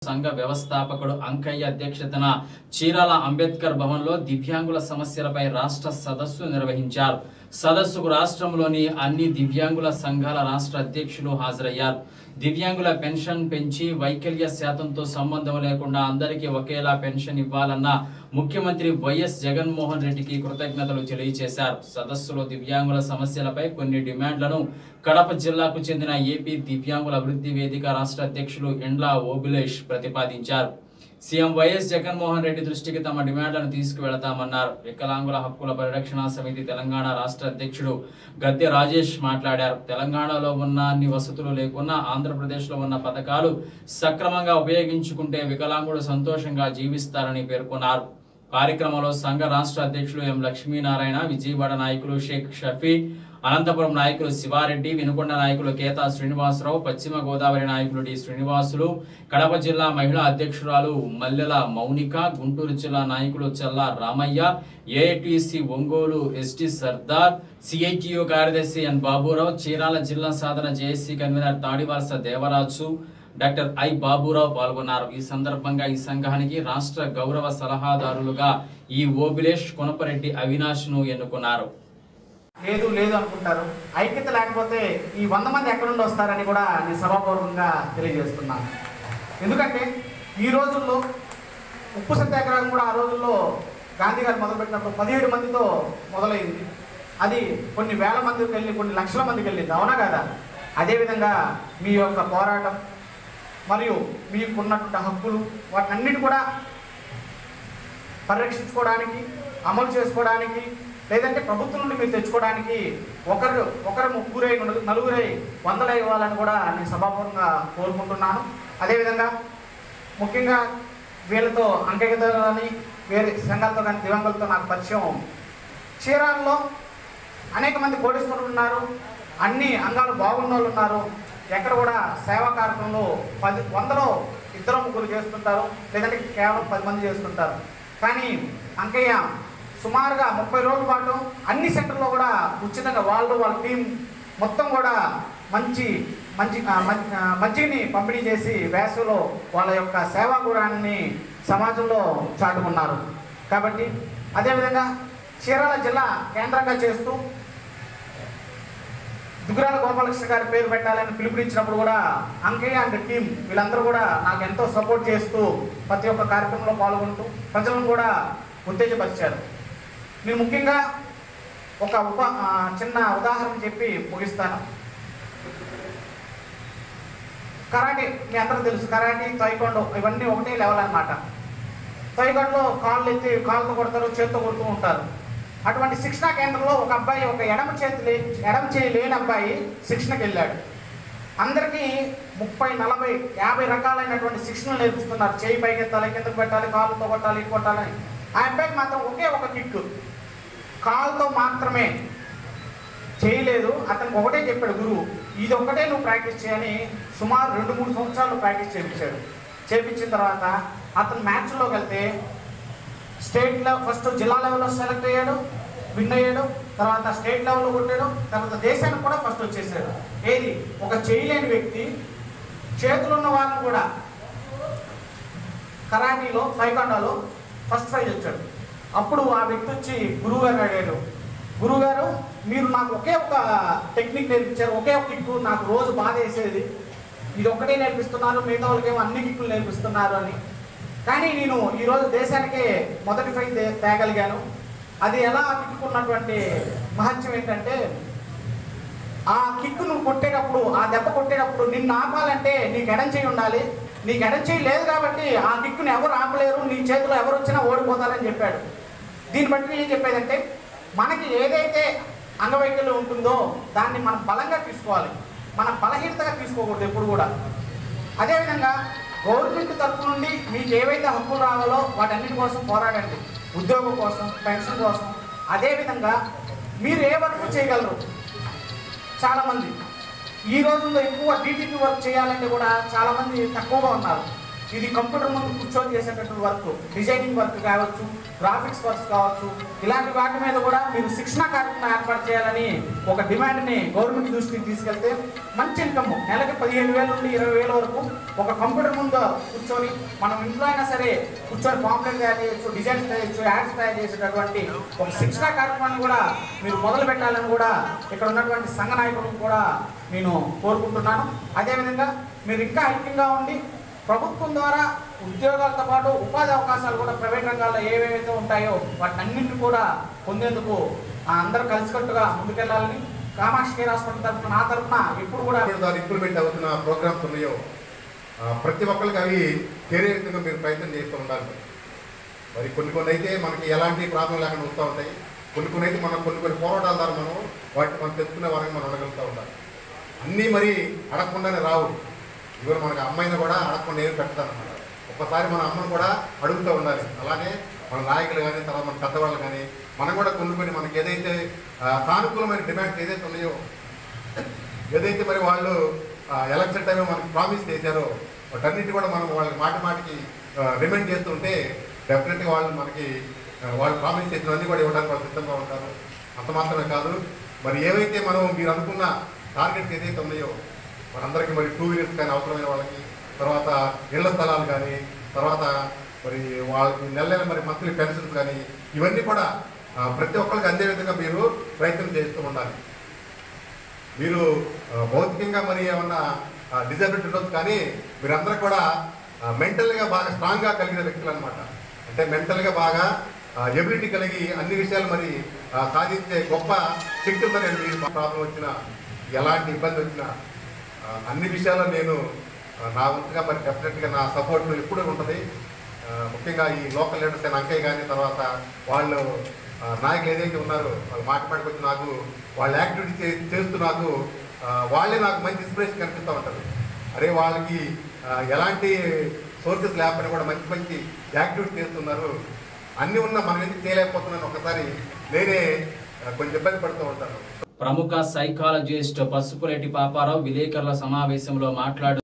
సంఘ వ్యవస్థాపకుడు అంకయ్య అధ్యక్షతన చీరాల అంబేద్కర్ భవన్లో దివ్యాంగుల సమస్యలపై రాష్ట్ర సదస్సు నిర్వహించారు సదస్సుకు రాష్ట్రంలోని అన్ని దివ్యాంగుల సంఘాల రాష్ట్ర అధ్యక్షులు హాజరయ్యారు దివ్యాంగుల పెన్షన్ పెంచి వైకల్య శాతంతో సంబంధం లేకుండా అందరికీ ఒకేలా పెన్షన్ ఇవ్వాలన్న ముఖ్యమంత్రి వైఎస్ జగన్మోహన్ రెడ్డికి కృతజ్ఞతలు తెలియజేశారు సదస్సులో దివ్యాంగుల సమస్యలపై కొన్ని డిమాండ్లను కడప జిల్లాకు చెందిన ఏపీ దివ్యాంగుల అభివృద్ధి వేదిక రాష్ట్ర అధ్యక్షులు ఎండ్ల ఓబులేష్ ప్రతిపాదించారు సీఎం వైఎస్ జగన్మోహన్ రెడ్డి దృష్టికి తమ డిమాండ్లను తీసుకువెళతామన్నారు వికలాంగుల హక్కుల పరిరక్షణ సమితి తెలంగాణ రాష్ట్ర అధ్యక్షుడు గద్దె రాజేష్ మాట్లాడారు తెలంగాణలో ఉన్న అన్ని వసతులు లేకున్నా ఆంధ్రప్రదేశ్లో ఉన్న పథకాలు సక్రమంగా ఉపయోగించుకుంటే వికలాంగులు సంతోషంగా జీవిస్తారని పేర్కొన్నారు కార్యక్రమంలో సంఘ రాష్ట్ర అధ్యక్షులు ఎం లక్ష్మీనారాయణ విజయవాడ నాయకులు షేక్ షఫీ అనంతపురం నాయకులు శివారెడ్డి వినుకొండ నాయకులు కేతా శ్రీనివాసరావు పశ్చిమ గోదావరి నాయకులు డి శ్రీనివాసులు కడప జిల్లా మహిళా అధ్యక్షురాలు మల్లెల మౌనిక గుంటూరు జిల్లా నాయకులు Challa Ramaiah AITC Ongole ST Sardar CITU కార్యదర్శి ఎన్ బాబురావు చీరాల జిల్లా సాధన JAC convener Tadivalasa Devaraju doctor I Baburao పాల్గొన్నారు ఈ సందర్భంగా ఈ సంఘానికి రాష్ట్ర గౌరవ సలహాదారులుగా ఈ ఓబిలేష్ కొనపరెడ్డి అవినాష్ ను ఎన్నుకున్నారు లేదు లేదు అనుకుంటారు ఐక్యత లేకపోతే ఈ వంద మంది ఎక్కడ నుండి వస్తారని కూడా నేను సభాపూర్వకంగా తెలియజేస్తున్నాను ఎందుకంటే ఈ రోజుల్లో ఉప్పు సత్యాగ్రహం కూడా ఆ రోజుల్లో గాంధీ గారు మొదలుపెట్టినప్పుడు పదిహేడు మందితో మొదలైంది అది కొన్ని వేల మందికి వెళ్ళి కొన్ని లక్షల మందికి వెళ్ళింది అవునా కదా అదేవిధంగా మీ యొక్క పోరాటం మరియు మీకున్నటువంటి హక్కులు వాటన్నిటి కూడా పరిరక్షించుకోవడానికి అమలు చేసుకోవడానికి లేదంటే ప్రభుత్వం నుండి మీరు తెచ్చుకోవడానికి ఒకరు ఒకరు ముగ్గురై నలుగు- నలుగురై వందల ఇవ్వాలని కూడా నేను సభాపూర్వకంగా కోరుకుంటున్నాను అదేవిధంగా ముఖ్యంగా వీళ్ళతో అంకెగతో కానీ వేరే సంఘాలతో కానీ దివంగులతో నాకు పరిచయం చీరాల్లో అనేక మంది కోటేశ్వరులు ఉన్నారు అన్ని అంగాలు బాగున్న వాళ్ళు ఉన్నారు ఎక్కడ కూడా సేవా కార్యక్రమంలో పది వందలో ఇద్దరు ముగ్గురు చేస్తుంటారు లేదంటే కేవలం పది మంది చేస్తుంటారు కానీ అంకయ్య సుమారుగా ముప్పై రోజుల పాటు అన్ని సెంటర్లో కూడా ఉచితంగా వాళ్ళు వాళ్ళ టీం మొత్తం కూడా మంచి మంచి ఆ, మం- ఆ, మజ్జిగని పంపిణీ చేసి వేసవిలో వాళ్ళ యొక్క సేవా గుణాన్ని సమాజంలో చాటుకున్నారు కాబట్టి అదేవిధంగా చీరాల జిల్లా కేంద్రంగా చేస్తూ దుగ్గురాల గోపాలకృష్ణ గారి పేరు పెట్టాలని పిలుపునిచ్చినప్పుడు కూడా అంకయ్య అండ్ టీం వీళ్ళందరూ కూడా నాకు ఎంతో సపోర్ట్ చేస్తూ ప్రతి ఒక్క కార్యక్రమంలో పాల్గొంటూ ప్రజలను కూడా ఉత్తేజపరిచారు నేను ముఖ్యంగా ఒక ఉప ఆ, చిన్న ఉదాహరణ చెప్పి ముగిస్తాను కరాటే మీ అందరూ తెలుసు కరాటే తైకొండో ఇవన్నీ ఒకటే లెవెల్ అన్నమాట తైకొండలో కాళ్ళు ఎత్తి కాళ్ళతో కొడతారు చేత్తో కొడుతూ ఉంటారు అటువంటి శిక్షణా కేంద్రంలో ఒక అబ్బాయి ఒక ఎడమ చేతి లే ఎడమ చేయి లేని అబ్బాయి శిక్షణకి వెళ్ళాడు అందరికీ ముప్పై నలభై యాభై రకాలైనటువంటి శిక్షణలు నేర్పిస్తున్నారు చేయి పైకి ఎత్తాలి కిందకు పెట్టాలి కాళ్ళతో కొట్టాలి కొట్టాలని ఆ అబ్బాయికి మాత్రం ఒకే ఒక కిక్ కాలుతో మాత్రమే చేయలేదు అతనికి ఒకటే చెప్పాడు గురువు ఇది ఒకటే నువ్వు ప్రాక్టీస్ చేయని సుమారు రెండు మూడు సంవత్సరాలు ప్రాక్టీస్ చేయించాడు చేయించిన తర్వాత అతను మ్యాచ్లోకి వెళ్తే స్టేట్ లెవెల్ ఫస్ట్ జిల్లా లెవెల్లో సెలెక్ట్ అయ్యాడు విన్ అయ్యాడు తర్వాత స్టేట్ లెవెల్లో కొట్టాడు తర్వాత దేశానికి కూడా ఫస్ట్ వచ్చేసాడు ఏది ఒక చేయలేని వ్యక్తి చేతులు ఉన్న వాళ్ళని కూడా కరాటీలో తైకాండాలో ఫస్ట్ ప్రైజ్ వచ్చాడు అప్పుడు ఆ వ్యక్తి వచ్చి గురువు గారు అడిగాడు గురువుగారు మీరు నాకు ఒకే ఒక టెక్నిక్ నేర్పించారు ఒకే ఒక కిక్కు నాకు రోజు బాధ వేసేది ఇది ఒక్కటే నేర్పిస్తున్నారు మిగతా వాళ్ళకేమో అన్ని కిక్కులు నేర్పిస్తున్నారు అని కానీ నేను ఈరోజు దేశానికే మొదటి ప్రైజ్ తే- తేగలిగాను అది ఎలా కిక్కున్నటువంటి మహత్యం ఏంటంటే ఆ కిక్ నువ్వు కొట్టేటప్పుడు ఆ దెబ్బ కొట్టేటప్పుడు నిన్ను ఆపాలంటే నీకు ఎడం చేయి ఉండాలి నీకు ఎడం చేయి లేదు కాబట్టి ఆ కిక్కుని ఎవరు ఆపలేరు నీ చేతిలో ఎవరు వచ్చినా ఓడిపోతారని చెప్పాడు దీన్ని బట్టి ఏం చెప్పేదంటే మనకి ఏదైతే అంగవైకల్యం ఉంటుందో దాన్ని మనం బలంగా తీసుకోవాలి మన బలహీనతగా తీసుకోకూడదు ఎప్పుడు కూడా అదేవిధంగా గవర్నమెంట్ తరఫు నుండి మీకు ఏవైతే హక్కులు రావాలో వాటన్నిటి కోసం పోరాడండి ఉద్యోగం కోసం పెన్షన్ కోసం అదేవిధంగా మీరు ఏ వర్క్ చేయగలరు చాలామంది ఈ రోజుల్లో ఎక్కువ డీటీపీ వర్క్ చేయాలంటే కూడా చాలామంది తక్కువగా ఉన్నారు ఇది కంప్యూటర్ ముందు కూర్చొని చేసేటటువంటి వర్క్ డిజైనింగ్ వర్క్ కావచ్చు గ్రాఫిక్స్ వర్క్ కావచ్చు ఇలాంటి వాటి మీద కూడా మీరు శిక్షణ కార్యక్రమం ఏర్పాటు చేయాలని ఒక డిమాండ్ని గవర్నమెంట్ దృష్టికి తీసుకెళ్తే మంచి ఇన్కమ్ నెలకి పదిహేను వేల నుండి ఇరవై వేల వరకు ఒక కంప్యూటర్ ముందు కూర్చొని మనం ఇంట్లో అయినా సరే కూర్చొని పాంప్లెట్ తయారు చేయొచ్చు డిజైన్స్ తయారు చేయొచ్చు యాడ్స్ తయారు చేసేటటువంటి ఒక శిక్షణ కార్యక్రమాన్ని కూడా మీరు మొదలు పెట్టాలని కూడా ఇక్కడ ఉన్నటువంటి సంఘ నాయకులకు కూడా నేను కోరుకుంటున్నాను అదేవిధంగా మీరు ఇంకా ఐక్యంగా ఉండి ప్రభుత్వం ద్వారా ఉద్యోగాలతో పాటు ఉపాధి అవకాశాలు కూడా ప్రైవేట్ రంగాల్లో ఏవేవైతే ఉంటాయో వాటిని అన్నింటినీ కూడా పొందేందుకు ఆ, అందరూ కలిసికట్టుగా ముందుకెళ్లాలని కామాక్షి కేర్ హాస్పిటల్ తరఫున నా తరఫున ఎప్పుడు కూడా ఇప్పుడు దాని ఇంప్లిమెంట్ అవుతున్న ప్రోగ్రామ్స్ ఉన్నాయో ఆ, ప్రతి ఒక్కరికి అవి చేరే విధంగా మీరు ప్రయత్నం చేస్తూ ఉండాలి మరి కొన్ని కొన్ని అయితే మనకి ఎలాంటి ప్రాబ్లం లేకుండా వస్తూ ఉంటాయి కొన్ని కొన్ని అయితే మనం కొన్ని కొన్ని పోరాటాల ద్వారా మనం వాటిని మనం తెచ్చుకునే వారికి మనం ఉండగలుగుతూ ఉండాలి అన్నీ మరి అడగకుండానే రావు ఇవరు మనకి అమ్మాయిని కూడా అడగకుండా ఏమి పెట్టదన్నమాట ఒక్కసారి మన అమ్మను కూడా అడుగుతూ ఉండాలి అలానే మన నాయకులు కానీ తర్వాత మన పెద్దవాళ్ళు కానీ మనం కూడా కొన్ని కొన్ని మనకి ఏదైతే ఆ, సానుకూలమైన డిమాండ్స్ ఏదైతే ఉన్నాయో ఏదైతే మరి వాళ్ళు ఎలక్షన్ టైంలో మనకి ప్రామిస్ చేశారో వాటన్నిటి కూడా మనం వాళ్ళకి మాటి మాటికి రిమైండ్ చేస్తుంటే డెఫినెట్గా వాళ్ళు మనకి ఆ, వాళ్ళు ప్రామిస్ చేసినవన్నీ కూడా ఇవ్వడానికి వాళ్ళు సిద్ధంగా ఉంటారు అంత మాత్రమే కాదు మరి ఏవైతే మనం మీరు అనుకున్న టార్గెట్స్ ఏదైతే ఉన్నాయో మనందరికీ మరి టూ వీలర్స్ కానీ అవసరమైన వాళ్ళకి తర్వాత ఇళ్ల స్థలాలు కానీ తర్వాత మరి వాళ్ళకి నెల నెల మరి మంత్లీ పెన్షన్స్ కానీ ఇవన్నీ కూడా ఆ, ప్రతి ఒక్కరికి అందే విధంగా మీరు ప్రయత్నం చేస్తూ ఉండాలి మీరు ఆ, భౌతికంగా మరి ఏమన్నా డిజబిలిటీ ఉండొచ్చు కానీ మీరందరూ కూడా మెంటల్గా బాగా స్ట్రాంగ్గా కలిగిన వ్యక్తులు అనమాట అంటే మెంటల్గా బాగా ఎబిలిటీ కలిగి అన్ని విషయాలు మరి ఆ, సాధించే గొప్ప శక్తి ఉందని మీరు ప్రాబ్లం వచ్చినా ఎలాంటి ఇబ్బంది వచ్చినా ఆ, అన్ని విషయాల్లో నేను ఆ, నా వంతుగా మరి డెఫినెట్గా నా సపోర్ట్ ఎప్పుడూ ఉంటుంది ఆ, ముఖ్యంగా ఈ లోకల్ లీడర్స్ అయిన అంకయ్య కానీ తర్వాత వాళ్ళు ఆ, నాయకులు ఏదైతే ఉన్నారో వాళ్ళు మాట్లాడుకొచ్చి నాకు వాళ్ళ యాక్టివిటీ చే- చేస్తూ నాకు ఆ, వాళ్ళే నాకు మంచి ఇన్స్పిరేషన్ కనిపిస్తూ ఉంటారు అరే వాళ్ళకి ఆ, ఎలాంటి సోర్సెస్ లేకపోయినా కూడా మంచి మంచి యాక్టివిటీ చేస్తున్నారు అన్నీ ఉన్నా మనం ఎందుకు చేయలేకపోతున్నాను ఒకసారి నేనే ఆ, కొంచెం ఇబ్బంది పడుతూ ఉంటాను ప్రముఖ సైకాలజిస్ట్ పసుపులేటి పాపారావు విలేకరుల సమావేశంలో మాట్లాడు